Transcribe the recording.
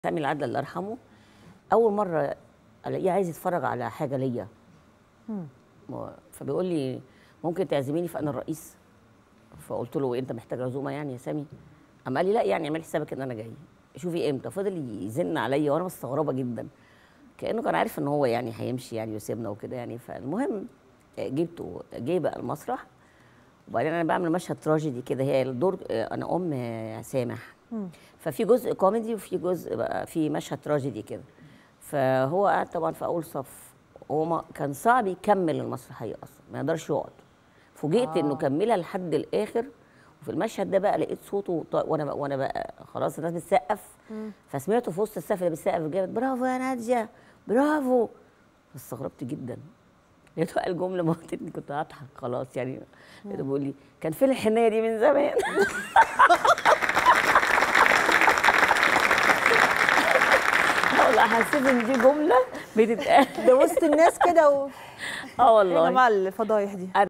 سامي العدل الله يرحمه اول مره الاقيه عايز يتفرج على حاجه ليا م- فبيقول لي ممكن تعزميني فانا الرئيس فقلت له انت محتاج عزومه يعني يا سامي قام قال لي لا يعني اعملي حسابك ان انا جاي شوفي امتى فضل يزن عليا وانا مستغربه جدا كانه كان عارف ان هو يعني هيمشي يعني ويسيبنا وكده يعني فالمهم جبته جه بقى المسرح وبعدين انا بعمل مشهد تراجيدي كده هي الدور انا ام سامح ففي جزء كوميدي وفي جزء بقى في مشهد تراجيدي كده فهو قاعد طبعا في اول صف هو ما كان صعب يكمل المسرحيه اصلا ما يقدرش يقعد فوجئت آه. انه كملها لحد الاخر وفي المشهد ده بقى لقيت صوته ط- وانا بقى وانا بقى خلاص الناس بتسقف فسمعته في وسط السقف اللي بيسقف جامد برافو يا ناديه برافو استغربت جدا لقيته قال جمله موتتني كنت هضحك خلاص يعني لقيته بيقول لي كان فين الحنيه دي من زمان والله حسيت ان دي جمله بتتقال ده وسط الناس كده و... اه ايه يا والله جماعه الفضايح دي